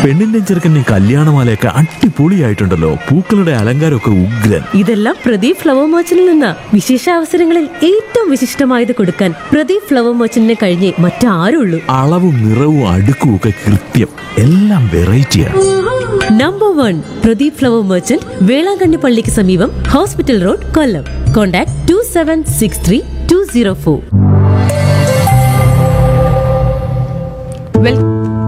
പെണ്ണിന്റെ ചെറുക്കന്റെ കല്യാണമാലയൊക്കെ അടിപൊളിയായിട്ടുണ്ടല്ലോ പൂക്കളുടെ അലങ്കാരമൊക്കെ ഉഗ്രൻ ഇതെല്ലാം പ്രദീപ് ഫ്ലവർ മർച്ചന്റിൽ നിന്ന വിശേഷ അവസരങ്ങളിൽ ഏറ്റവും വിശിഷ്ടമായത് കൊടുക്കാൻ പ്രദീപ് ഫ്ലവർ മർച്ചന്റിനെ കഴിഞ്ഞേ മറ്റാരുള്ളൂ അളവും നിറവും അടുക്കും ഒക്കെ കൃത്യം എല്ലാം വെറൈറ്റിയാണ് number one Pradeep flower merchant Velankanni പള്ളിക്ക് സമീപം hospital road Kollam contact two seven six three two zero four well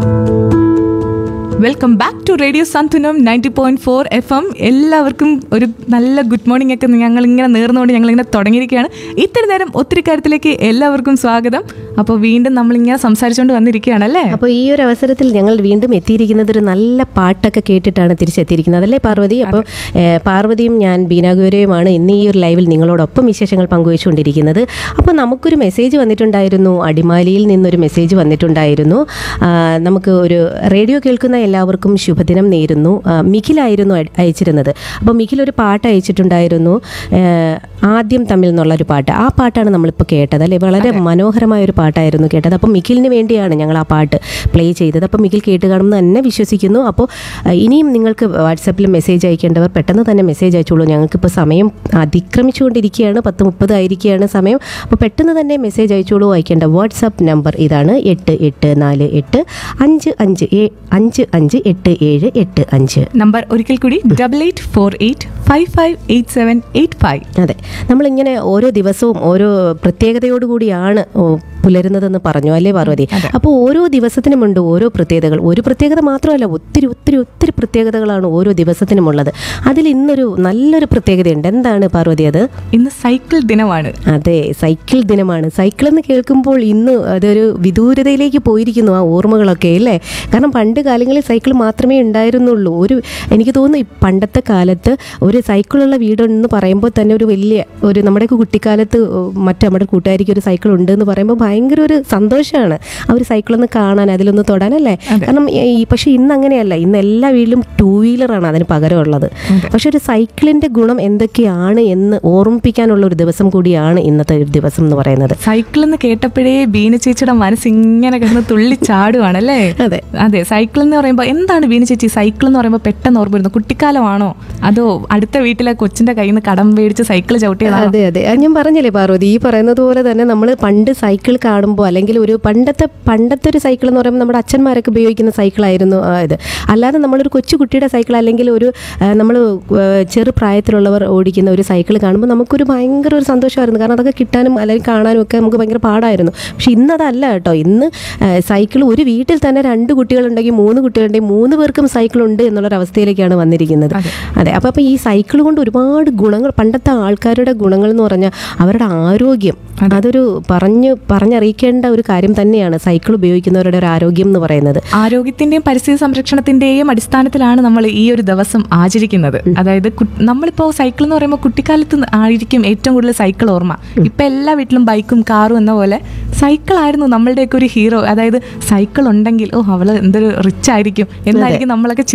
welcome back to radio സന്തുനം ninety point four F M എല്ലാവർക്കും ഒരു നല്ല ഗുഡ് മോർണിംഗ് ഒക്കെ ഞങ്ങൾ ഇങ്ങനെ നേർന്നുകൊണ്ട് ഞങ്ങൾ ഇങ്ങനെ തുടങ്ങിയിരിക്കുകയാണ് ഇത്തിരി നേരം ഒത്തിരി കാര്യത്തിലേക്ക് എല്ലാവർക്കും സ്വാഗതം അപ്പോൾ വീണ്ടും നമ്മളിങ്ങനെ സംസാരിച്ചുകൊണ്ട് വന്നിരിക്കുകയാണ് അല്ലേ അപ്പോൾ ഈ ഒരു അവസരത്തിൽ ഞങ്ങൾ വീണ്ടും എത്തിയിരിക്കുന്നത് ഒരു നല്ല പാട്ടൊക്കെ കേട്ടിട്ടാണ് തിരിച്ചെത്തിയിരിക്കുന്നത് അല്ലേ പാർവതി അപ്പോൾ ഏഹ്, പാർവതിയും ഞാൻ ബീനാഗുരയുമാണ് ഇന്ന് ഈ ഒരു ലൈവിൽ നിങ്ങളോടൊപ്പം വിശേഷങ്ങൾ പങ്കുവച്ചുകൊണ്ടിരിക്കുന്നത് അപ്പോൾ നമുക്കൊരു മെസ്സേജ് വന്നിട്ടുണ്ടായിരുന്നു അടിമാലിയിൽ നിന്നൊരു മെസ്സേജ് വന്നിട്ടുണ്ടായിരുന്നു ആ, നമുക്ക് ഒരു റേഡിയോ കേൾക്കുന്ന എല്ലാവർക്കും ശുഭദിനം നേരുന്നു ആ, മിഖിലായിരുന്നു അയ- അയച്ചിരുന്നത് അപ്പോൾ മിഖിൽ ഒരു പാട്ട് അയച്ചിട്ടുണ്ടായിരുന്നു ഏഹ്, ആദ്യം തമ്മിൽ എന്നുള്ളൊരു പാട്ട് ആ പാട്ടാണ് നമ്മളിപ്പോൾ കേട്ടത് അല്ലേ വളരെ മനോഹരമായ ഒരു പാട്ടായിരുന്നു കേട്ടത് അപ്പോൾ മിഖിലിന് വേണ്ടിയാണ് ഞങ്ങൾ ആ പാട്ട് പ്ലേ ചെയ്തത് അപ്പോൾ മിഖിൽ കേട്ട് കാണുമെന്ന് തന്നെ വിശ്വസിക്കുന്നു അപ്പോൾ അഹ്, ഇനിയും നിങ്ങൾക്ക് വാട്സപ്പിൽ മെസ്സേജ് അയക്കേണ്ടവർ പെട്ടെന്ന് തന്നെ മെസ്സേജ് അയച്ചോളൂ ഞങ്ങൾക്കിപ്പോൾ സമയം അതിക്രമിച്ചുകൊണ്ടിരിക്കുകയാണ് പത്ത് മുപ്പത് ആയിരിക്കുകയാണ് സമയം അപ്പോൾ പെട്ടെന്ന് തന്നെ മെസ്സേജ് അയച്ചോളൂ അയക്കേണ്ട വാട്സപ്പ് നമ്പർ ഇതാണ് എട്ട് എട്ട് നാല് എട്ട് അഞ്ച് അഞ്ച് ഏ- അഞ്ച് അഞ്ച് എട്ട് ഏഴ് എട്ട് അഞ്ച് നമ്പർ ഒരിക്കൽ കൂടി double eight four eight five five eight seven eight five അതെ നമ്മളിങ്ങനെ ഓരോ ദിവസവും ഓരോ പ്രത്യേകതയോടുകൂടിയാണ് ഓ, പുലരുന്നതെന്ന് പറഞ്ഞു അല്ലേ പാർവതി അപ്പോൾ ഓരോ ദിവസത്തിനുമുണ്ട് ഓരോ പ്രത്യേകതകൾ ഒരു പ്രത്യേകത മാത്രമല്ല ഒത്തിരി ഒത്തിരി ഒത്തിരി പ്രത്യേകതകളാണ് ഓരോ ദിവസത്തിനുമുള്ളത് അതിൽ ഇന്നൊരു നല്ലൊരു പ്രത്യേകതയുണ്ട് എന്താണ് പാർവതി അത് ഇന്ന് സൈക്കിൾ ദിനമാണ് അതെ സൈക്കിൾ ദിനമാണ് സൈക്കിൾ എന്ന് കേൾക്കുമ്പോൾ ഇന്ന് അതൊരു വിദൂരതയിലേക്ക് പോയിരിക്കുന്നു ആ ഓർമ്മകളൊക്കെ അല്ലേ കാരണം പണ്ട് കാലങ്ങളിൽ സൈക്കിൾ മാത്രമേ ഉണ്ടായിരുന്നുള്ളൂ ഒരു എനിക്ക് തോന്നുന്നു ഈ പണ്ടത്തെ കാലത്ത് ഒരു സൈക്കിളുള്ള വീടെന്ന് പറയുമ്പോൾ തന്നെ ഒരു വലിയ ഒരു നമ്മുടെയൊക്കെ കുട്ടിക്കാലത്ത് മറ്റു നമ്മുടെ കൂട്ടുകാരിക്ക് ഒരു സൈക്കിൾ ഉണ്ട് എന്ന് പറയുമ്പോൾ ഭയങ്കര ഒരു സന്തോഷമാണ് ആ ഒരു സൈക്കിളൊന്ന് കാണാൻ അതിലൊന്ന് തൊടാനല്ലേ കാരണം ഈ പക്ഷേ ഇന്ന് അങ്ങനെയല്ല ഇന്ന് എല്ലാ വീട്ടിലും ടൂ വീലറാണ് അതിന് പകരമുള്ളത് പക്ഷെ ഒരു സൈക്കിളിന്റെ ഗുണം എന്തൊക്കെയാണ് എന്ന് ഓർമ്മിപ്പിക്കാനുള്ള ഒരു ദിവസം കൂടിയാണ് ഇന്നത്തെ ഒരു ദിവസം എന്ന് പറയുന്നത് സൈക്കിൾ എന്ന് കേട്ടപ്പോഴേ ബീന ചേച്ചിയുടെ മനസ്സ് ഇങ്ങനെ കിടന്ന് തുള്ളി ചാടുവാണല്ലേ അതെ. അതെ സൈക്കിൾ എന്ന് പറയുമ്പോൾ എന്താണ് ബീന ചേച്ചി സൈക്കിൾ എന്ന് പറയുമ്പോൾ പെട്ടെന്ന് ഓർമ്മ വരുന്നത് കുട്ടിക്കാലമാണോ അതോ അടുത്ത വീട്ടിലെ കൊച്ചിന്റെ കയ്യിൽ നിന്ന് കടം മേടിച്ച് സൈക്കിൾ ചവിട്ടിയതാണോ അതെ അതെ അത് ഞാൻ പറഞ്ഞില്ലേ പാർവതി ഈ പറയുന്നത് പോലെ തന്നെ നമ്മൾ പണ്ട് സൈക്കിൾ കാണുമ്പോൾ അല്ലെങ്കിൽ ഒരു പണ്ടത്തെ പണ്ടത്തെ ഒരു സൈക്കിൾ എന്ന് പറയുമ്പോൾ നമ്മുടെ അച്ഛന്മാരൊക്കെ ഉപയോഗിക്കുന്ന സൈക്കിളായിരുന്നു ആ, ഇത് അല്ലാതെ നമ്മളൊരു കൊച്ചു കുട്ടിയുടെ സൈക്കിൾ അല്ലെങ്കിൽ ഒരു നമ്മൾ ചെറു പ്രായത്തിലുള്ളവർ ഓടിക്കുന്ന ഒരു സൈക്കിൾ കാണുമ്പോൾ നമുക്കൊരു ഭയങ്കര ഒരു സന്തോഷമായിരുന്നു കാരണം അതൊക്കെ കിട്ടാനും അല്ലെങ്കിൽ കാണാനും ഒക്കെ നമുക്ക് ഭയങ്കര പാടായിരുന്നു പക്ഷെ ഇന്നതല്ല കേട്ടോ ഇന്ന് സൈക്കിൾ ഒരു വീട്ടിൽ തന്നെ രണ്ട് കുട്ടികളുണ്ടെങ്കിൽ മൂന്ന് കുട്ടികളുണ്ടെങ്കിൽ മൂന്ന് പേർക്കും സൈക്കിൾ ഉണ്ട് എന്നുള്ളൊരവസ്ഥയിലേക്കാണ് വന്നിരിക്കുന്നത് അതെ അപ്പോൾ അപ്പോൾ ഈ സൈക്കിൾ കൊണ്ട് ഒരുപാട് ഗുണങ്ങൾ പണ്ടത്തെ ആൾക്കാരുടെ ഗുണങ്ങൾ എന്ന് പറഞ്ഞാൽ അവരുടെ ആരോഗ്യം അതൊരു പറഞ്ഞു പറഞ്ഞറിയിക്കേണ്ട ഒരു കാര്യം തന്നെയാണ് സൈക്കിൾ ഉപയോഗിക്കുന്നവരുടെ ഒരു ആരോഗ്യം എന്ന് പറയുന്നത് ആരോഗ്യത്തിന്റെയും പരിസ്ഥിതി സംരക്ഷണത്തിന്റെയും അടിസ്ഥാനത്തിലാണ് നമ്മൾ ഈ ഒരു ദിവസം ആചരിക്കുന്നത് അതായത് കു- നമ്മളിപ്പോ സൈക്കിൾ എന്ന് പറയുമ്പോൾ കുട്ടിക്കാലത്ത് ആയിരിക്കും ഏറ്റവും കൂടുതൽ സൈക്കിൾ ഓർമ്മ ഇപ്പൊ എല്ലാ വീട്ടിലും ബൈക്കും കാറും എന്ന പോലെ സൈക്കിൾ ആയിരുന്നു നമ്മളുടെയൊക്കെ ഒരു ഹീറോ അതായത് സൈക്കിൾ ഉണ്ടെങ്കിൽ ഓ അവള് എന്തൊരു റിച്ച് ആയിരിക്കും എന്നായിരിക്കും നമ്മളൊക്കെ